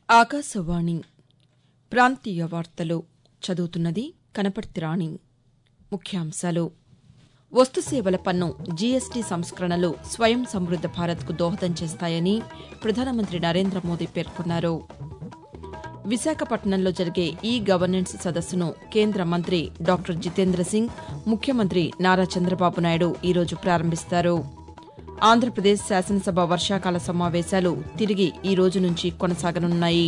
ఆకాశవాణి ప్రాంతీయ వార్తలు చదువుతున్నది కనపర్తి రాణి ముఖ్యాంశాలు వస్తుసేవల పన్ను జీఎస్టీ సంస్కరణలు స్వయం సమృద్ద భారత్కు దోహదం చేస్తాయని ప్రధానమంత్రి నరేంద్ర మోదీ పేర్కొన్నారు విశాఖపట్నంలో జరిగే ఈ గవర్నెన్స్ సదస్సును కేంద్ర మంత్రి డాక్టర్ జితేంద్ర సింగ్ ముఖ్యమంత్రి నారా చంద్రబాబు నాయుడు ఈరోజు ప్రారంభిస్తారు ఆంధ్రప్రదేశ్ శాసనసభ వర్షాకాల సమావేశాలు తిరిగి ఈ రోజు నుంచి కొనసాగనున్నాయి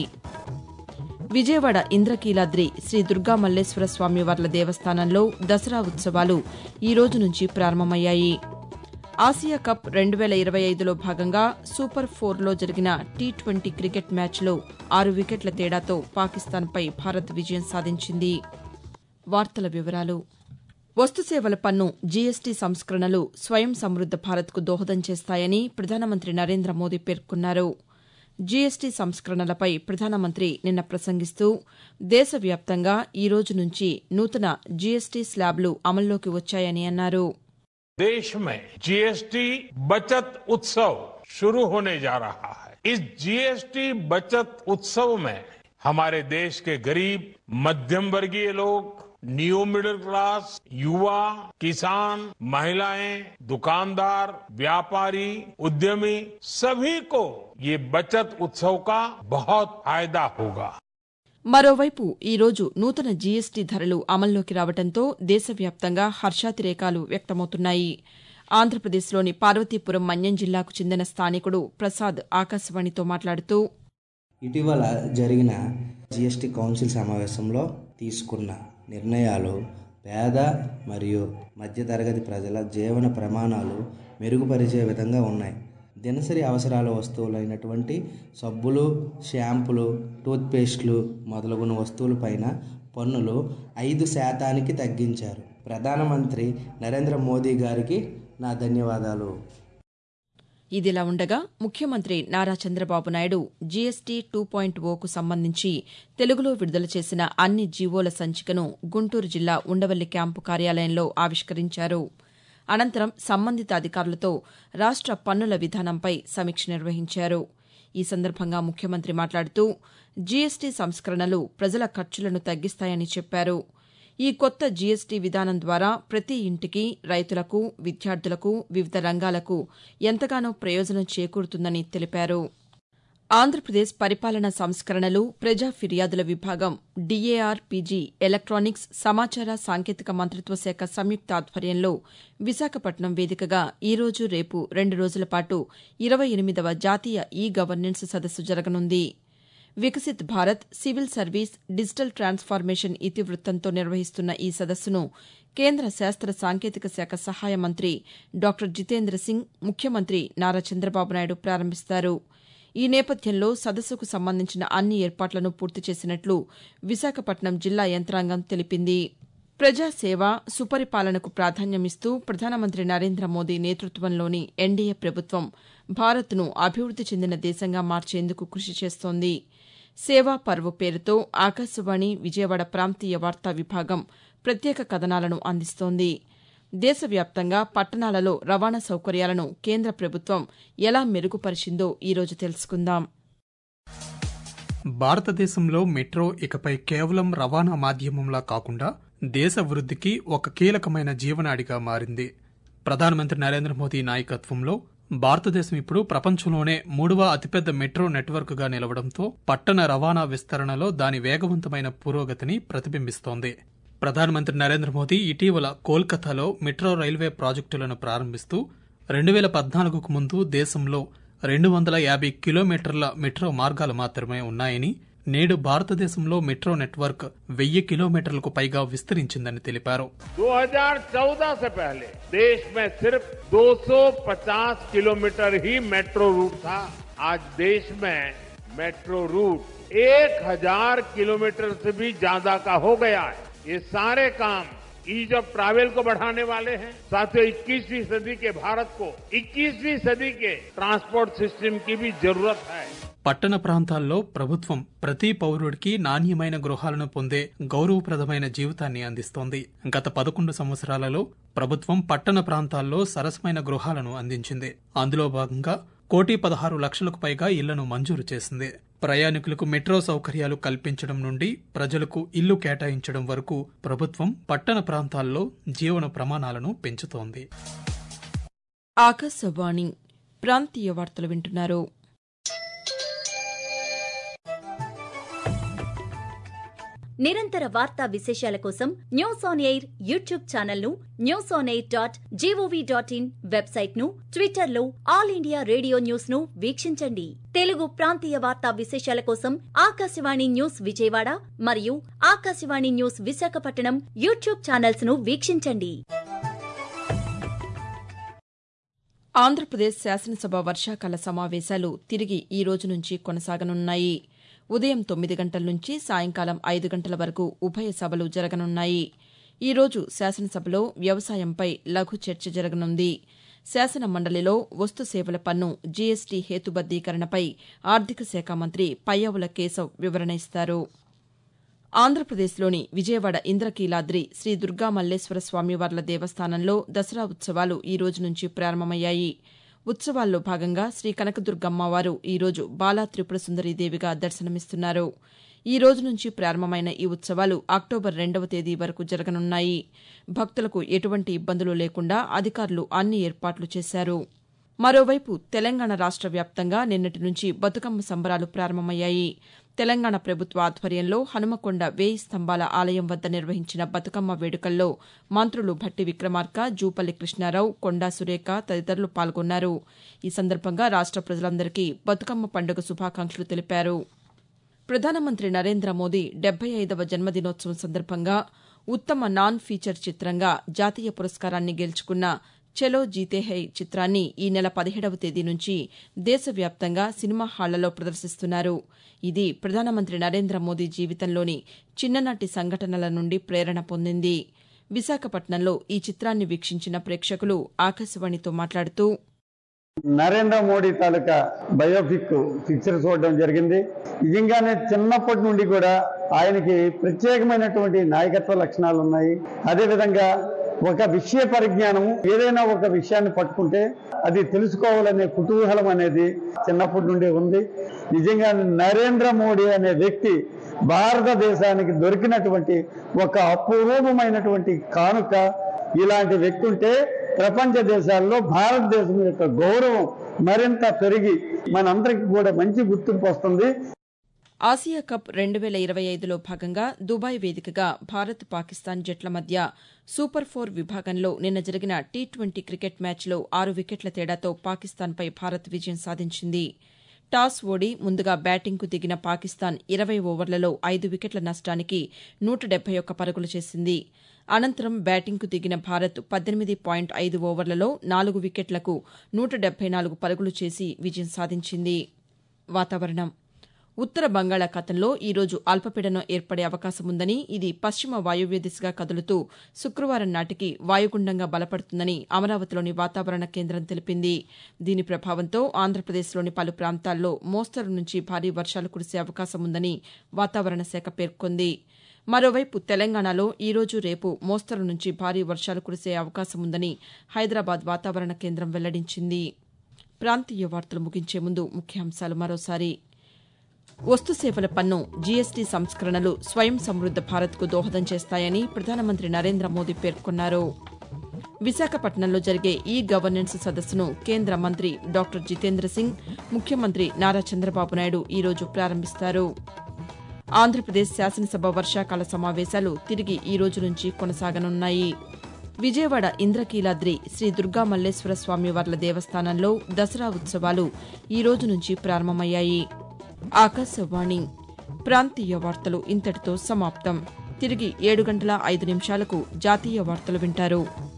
విజయవాడ ఇంద్రకీలాద్రి శ్రీ దుర్గా మల్లేశ్వర స్వామివార్ల దేవస్థానంలో దసరా ఉత్సవాలు ఈ రోజు నుంచి ప్రారంభమయ్యాయి ఆసియా కప్ రెండు వేల ఇరవై ఐదులో భాగంగా సూపర్ ఫోర్లో జరిగిన టీ ట్వంటీ క్రికెట్ మ్యాచ్లో ఆరు వికెట్ల తేడాతో పాకిస్తాన్పై భారత్ విజయం సాధించింది వార్తల వివరాలు వస్తుసేవల పన్ను జీఎస్టీ సంస్కరణలు స్వయం సమృద్ద భారత్కు దోహదం చేస్తాయని ప్రధానమంత్రి నరేంద్ర మోదీ పేర్కొన్నారు జీఎస్టీ సంస్కరణలపై ప్రధానమంత్రి నిన్న ప్రసంగిస్తూ దేశవ్యాప్తంగా ఈ రోజు నుంచి నూతన జీఎస్టీ స్లాబ్లు అమల్లోకి వచ్చాయని అన్నారు देश में जीएसटी बचत उत्सव शुरू होने जा रहा है इस जीएसटी बचत उत्सव में हमारे देश के गरीब मध्यम वर्गीय लोग न्यू मिडिल क्लास युवा किसान महिलाएं दुकानदार व्यापारी उद्यमी सभी को ये बचत उत्सव का बहुत फायदा होगा మరోవైపు ఈ రోజు నూతన జీఎస్టీ ధరలు అమల్లోకి రావడంతో దేశవ్యాప్తంగా హర్షాతిరేకాలు వ్యక్తమవుతున్నాయి ఆంధ్రప్రదేశ్లోని పార్వతీపురం మన్యం జిల్లాకు చెందిన స్థానికుడు ప్రసాద్ ఆకాశవాణితో మాట్లాడుతూ ఇటీవల జరిగిన జిఎస్టి కౌన్సిల్ సమావేశంలో తీసుకున్న నిర్ణయాలు పేద మరియు మధ్యతరగతి ప్రజల జీవన ప్రమాణాలు మెరుగుపరిచే విధంగా ఉన్నాయి దినసరి అవసరాల వస్తువులైనటువంటి సబ్బులు షాంపులు టూత్పేస్ట్లు మొదలగున వస్తువులపైన పన్నులు ఐదు శాతానికి తగ్గించారు ప్రధానమంత్రి నరేంద్ర మోదీ గారికి నా ధన్యవాదాలు ఇదిలా ఉండగా ముఖ్యమంత్రి Nara Chandrababu Naidu GST two point ఓకు సంబంధించి తెలుగులో విడుదల చేసిన అన్ని జీవోల సంచికను గుంటూరు జిల్లా ఉండవల్లి క్యాంపు కార్యాలయంలో ఆవిష్కరించారు అనంతరం సంబంధిత అధికారులతో రాష్ట పన్నుల విధానంపై సమీక్ష నిర్వహించారు ఈ సందర్భంగా ముఖ్యమంత్రి మాట్లాడుతూ జీఎస్టీ సంస్కరణలు ప్రజల ఖర్చులను తగ్గిస్తాయని చెప్పారు ఈ కొత్త జీఎస్టీ విధానం ద్వారా ప్రతి ఇంటికి రైతులకు విద్యార్థులకు వివిధ రంగాలకు ఎంతగానో ప్రయోజనం చేకూరుతుందని తెలిపారు ఆంధ్రప్రదేశ్ పరిపాలనా సంస్కరణలు ప్రజా ఫిర్యాదుల విభాగం డీఏఆర్ పీజీ ఎలక్టానిక్స్ సమాచార సాంకేతిక మంత్రిత్వ శాఖ సంయుక్త ఆధ్వర్యంలో విశాఖపట్నం వేదికగా ఈ రోజు రేపు రెండు రోజుల పాటు ఇరవై ఎనిమిదవ జాతీయ ఈ గవర్నెన్స్ సదస్సు జరగనుంది Viksit Bharat civil service digital transformation ఇతివృత్తంతో నిర్వహిస్తున్న ఈ సదస్సును కేంద్ర శాస్త్ర సాంకేతిక శాఖ సహాయ మంత్రి డాక్టర్ జితేంద్ర సింగ్ ముఖ్యమంత్రి నారా చంద్రబాబు నాయుడు ప్రారంభిస్తారు ఈ నేపథ్యంలో సదస్సుకు సంబంధించిన అన్ని ఏర్పాట్లను పూర్తి చేసినట్లు విశాఖపట్నం జిల్లా యంత్రాంగం తెలిపింది ప్రజాసేవ సుపరిపాలనకు ప్రాధాన్యమిస్తూ ప్రధానమంత్రి నరేంద్ర మోదీ నేతృత్వంలోని ఎన్డీఏ ప్రభుత్వం భారత్ను అభివృద్ది చెందిన దేశంగా మార్చేందుకు కృషి చేస్తోంది సేవా పర్వ్ పేరుతో ఆకాశవాణి విజయవాడ ప్రాంతీయ వార్తా విభాగం ప్రత్యేక కథనాలను అందిస్తోంది దేశవ్యాప్తంగా పట్టణాలలో రవాణా సౌకర్యాలను కేంద్ర ప్రభుత్వం ఎలా మెరుగుపరిచిందో ఈరోజు తెలుసుకుందాం భారతదేశంలో మెట్రో ఇకపై కేవలం రవాణా మాధ్యమంలా కాకుండా దేశ వృద్ధికి ఒక కీలకమైన జీవనాడిగా మారింది ప్రధానమంత్రి నరేంద్ర మోదీ నాయకత్వంలో భారతదేశం ఇప్పుడు ప్రపంచంలోనే మూడవ అతిపెద్ద మెట్రో నెట్వర్క్గా నిలవడంతో పట్టణ రవాణా విస్తరణలో దాని వేగవంతమైన పురోగతిని ప్రతిబింబిస్తోంది ప్రధానమంత్రి నరేంద్ర మోదీ ఇటీవల కోల్కతాలో మెట్రో రైల్వే ప్రాజెక్టులను ప్రారంభిస్తూ రెండు వేల పద్నాలుగుకు ముందు దేశంలో రెండు వందల యాభై కిలోమీటర్ల మెట్రో మార్గాలు మాత్రమే ఉన్నాయని నేడు భారతదేశంలో మెట్రో నెట్వర్క్ వెయ్యి కిలోమీటర్లకు పైగా విస్తరించిందని తెలిపారు 2014 से पहले देश में सिर्फ 250 किलोमीटर ही मेट्रो रूट था आज देश में मेट्रो रूट 1000 किलोमीटर से भी ज्यादा का हो गया है ये सारे काम ईज ऑफ ट्रैवल को बढ़ाने वाले हैं साथियों 21वीं सदी के भारत को 21वीं सदी के ट्रांसपोर्ट सिस्टम की भी जरूरत है పట్టణ ప్రాంతాల్లో ప్రభుత్వం ప్రతి పౌరుడికి నాణ్యమైన గృహాలను పొందే గౌరవప్రదమైన జీవితాన్ని అందిస్తోంది గత పదకొండు సంవత్సరాలలో ప్రభుత్వం పట్టణ ప్రాంతాల్లో సరసమైన గృహాలను అందించింది అందులో భాగంగా కోటి పదహారు లక్షలకు పైగా ఇళ్లను మంజూరు చేసింది ప్రయాణికులకు మెట్రో సౌకర్యాలు కల్పించడం నుండి ప్రజలకు ఇల్లు కేటాయించడం వరకు ప్రభుత్వం పట్టణ ప్రాంతాల్లో జీవన ప్రమాణాలను పెంచుతోంది ఆకాశవాణి ప్రాంతీయ వార్తలు వింటున్నారు నిరంతర వార్తా విశేషాల కోసం news on air YouTube channel ను news on air dot gov dot in website ను ట్విట్టర్ లో ఆల్ ఇండియా రేడియో న్యూస్ ను వీక్షించండి తెలుగు ప్రాంతీయ వార్తా విశేషాల కోసం ఆకాశవాణి న్యూస్ విజయవాడ మరియు Akashvani news Visakhapatnam YouTube channels ను వీక్షించండి ఆంధ్రప్రదేశ్ శాసనసభ వర్షాకాల సమావేశాలు తిరిగి ఈ రోజు నుంచి కొనసాగనున్నాయి ఉదయం తొమ్మిది గంటల నుంచి సాయంకాలం ఐదు గంటల వరకు ఉభయ సభలు జరగనున్నాయి ఈ రోజు శాసనసభలో వ్యవసాయంపై లఘు చర్చ జరగనుంది శాసన మండలిలో వస్తు సేవల పన్ను జీఎస్టీ హేతుబద్దీకరణపై ఆర్థిక శాఖ మంత్రి పయ్యావుల కేశవ్ వివరణ ఇస్తారు ఆంధ్రప్రదేశ్లోని విజయవాడ ఇంద్రకీలాద్రి శ్రీ దుర్గా మల్లేశ్వర స్వామివార్ల దేవస్థానంలో దసరా ఉత్సవాలు ఈ రోజు నుంచి ప్రారంభమయ్యాయి ఉత్సవాల్లో భాగంగా శ్రీ కనకదుర్గమ్మవారు ఈ రోజు బాలా త్రిపుర సుందరీదేవిగా దర్శనమిస్తున్నారు ఈ రోజు నుంచి ప్రారంభమైన ఈ ఉత్సవాలు అక్టోబర్ రెండవ తేదీ వరకు జరగనున్నాయి భక్తులకు ఎటువంటి ఇబ్బందులు లేకుండా అధికారులు అన్ని ఏర్పాట్లు చేశారు మరోవైపు తెలంగాణ రాష్ట్ర వ్యాప్తంగా నిన్నటి నుంచి బతుకమ్మ సంబరాలు ప్రారంభమయ్యాయి తెలంగాణ ప్రభుత్వ ఆధ్వర్యంలో హనుమకొండ వేయి స్తంభాల ఆలయం వద్ద నిర్వహించిన బతుకమ్మ వేడుకల్లో మంత్రులు భట్టి విక్రమార్క జూపల్లి కృష్ణారావు కొండా సురేఖ తదితరులు పాల్గొన్నారు ఈ సందర్భంగా రాష్ట ప్రజలందరికీ బతుకమ్మ పండుగ శుభాకాంక్షలు తెలిపారు ప్రధానమంత్రి నరేంద్ర మోదీ డెబ్బై ఐదవ జన్మదినోత్సవం సందర్భంగా ఉత్తమ నాన్ ఫీచర్ చిత్రంగా జాతీయ పురస్కారాన్ని గెలుచుకున్న చలో జీతే హై చిత్రాన్ని ఈ నెల పదిహేడవ తేదీ నుంచి దేశవ్యాప్తంగా సినిమా హాళ్లలో ప్రదర్శిస్తున్నారు ఇది ప్రధానమంత్రి నరేంద్ర మోదీ జీవితంలోని చిన్ననాటి సంఘటనల నుండి ప్రేరణ పొందింది విశాఖపట్నంలో ఈ చిత్రాన్ని వీక్షించిన ప్రేక్షకులు ఆకాశవాణితో మాట్లాడుతూ నరేంద్ర మోడీ తాలూకా బయోపిక్ పిక్చర్ చూడడం జరిగింది నిజంగానే చిన్నప్పటి నుండి కూడా ఆయనకి ప్రత్యేకమైనటువంటి నాయకత్వ లక్షణాలు ఉన్నాయి అదేవిధంగా ఒక విషయ పరిజ్ఞానం ఏదైనా ఒక విషయాన్ని పట్టుకుంటే అది తెలుసుకోవాలనే కుతూహలం అనేది చిన్నప్పటి నుండి ఉంది నిజంగా నరేంద్ర మోడీ అనే వ్యక్తి భారతదేశానికి దొరికినటువంటి ఒక అపూర్వమైనటువంటి కానుక ఇలాంటి వ్యక్తి ఉంటే ప్రపంచ దేశాల్లో భారతదేశం యొక్క గౌరవం మరింత పెరిగి మనందరికి కూడా మంచి గుర్తింపు వస్తుంది ఆసియా కప్ రెండు వేల ఇరవై ఐదులో భాగంగా దుబాయ్ వేదికగా భారత్ పాకిస్తాన్ జట్ల మధ్య సూపర్ ఫోర్ విభాగంలో నిన్న జరిగిన టీ ట్వంటీ క్రికెట్ మ్యాచ్లో ఆరు వికెట్ల తేడాతో పాకిస్తాన్పై భారత్ విజయం సాధించింది టాస్ ఓడి ముందుగా బ్యాటింగ్కు దిగిన పాకిస్తాన్ ఇరవై ఓవర్లలో ఐదు వికెట్ల నష్టానికి నూట డెబ్బై ఒక్క పరుగులు చేసింది అనంతరం బ్యాటింగ్కు దిగిన భారత్ పద్దెనిమిది పాయింట్ ఐదు ఓవర్లలో నాలుగు వికెట్లకు నూట డెబ్బై నాలుగు పరుగులు చేసి విజయం సాధించింది వాతావరణం ఉత్తర బంగాళాఖాతంలో ఈరోజు అల్పపీడనం ఏర్పడే అవకాశం ఉందని ఇది పశ్చిమ వాయువ్య దిశగా కదులుతూ శుక్రవారం నాటికి వాయుగుండంగా బలపడుతుందని అమరావతిలోని వాతావరణ కేంద్రం తెలిపింది దీని ప్రభావంతో ఆంధ్రప్రదేశ్లోని పలు ప్రాంతాల్లో మోస్తరు నుంచి భారీ వర్షాలు కురిసే అవకాశం ఉందని వాతావరణ శాఖ పేర్కొంది మరోవైపు తెలంగాణలో ఈరోజు రేపు మోస్తరు నుంచి భారీ వర్షాలు కురిసే అవకాశం ఉందని హైదరాబాద్ వాతావరణ కేంద్రం వెల్లడించింది ప్రాంతీయ వార్తలు ముగించే ముందు ముఖ్యాంశాలు మరోసారి వస్తు సేవల పన్ను జీఎస్టీ సంస్కరణలు స్వయం సమృద్ద భారత్కు దోహదం చేస్తాయని ప్రధానమంత్రి నరేంద్ర మోదీ పేర్కొన్నారు విశాఖపట్నంలో జరిగే ఈ గవర్నెన్స్ సదస్సును కేంద్ర మంత్రి డాక్టర్ జితేంద్ర సింగ్ ముఖ్యమంత్రి నారా చంద్రబాబు నాయుడు ఈరోజు ప్రారంభిస్తారు ఆంధ్రప్రదేశ్ శాసనసభ వర్షాకాల సమావేశాలు తిరిగి ఈ రోజు నుంచి కొనసాగనున్నాయి విజయవాడ ఇంద్రకీలాద్రి శ్రీ దుర్గా మల్లేశ్వర స్వామివార్ల దేవస్థానంలో దసరా ఉత్సవాలు ఈ రోజు నుంచి ప్రారంభమయ్యాయి ఆకాశవాణి ప్రాంతీయ వార్తలు ఇంతటితో సమాప్తం తిరిగి ఏడు గంటల ఐదు నిమిషాలకు జాతీయ వార్తలు వింటారు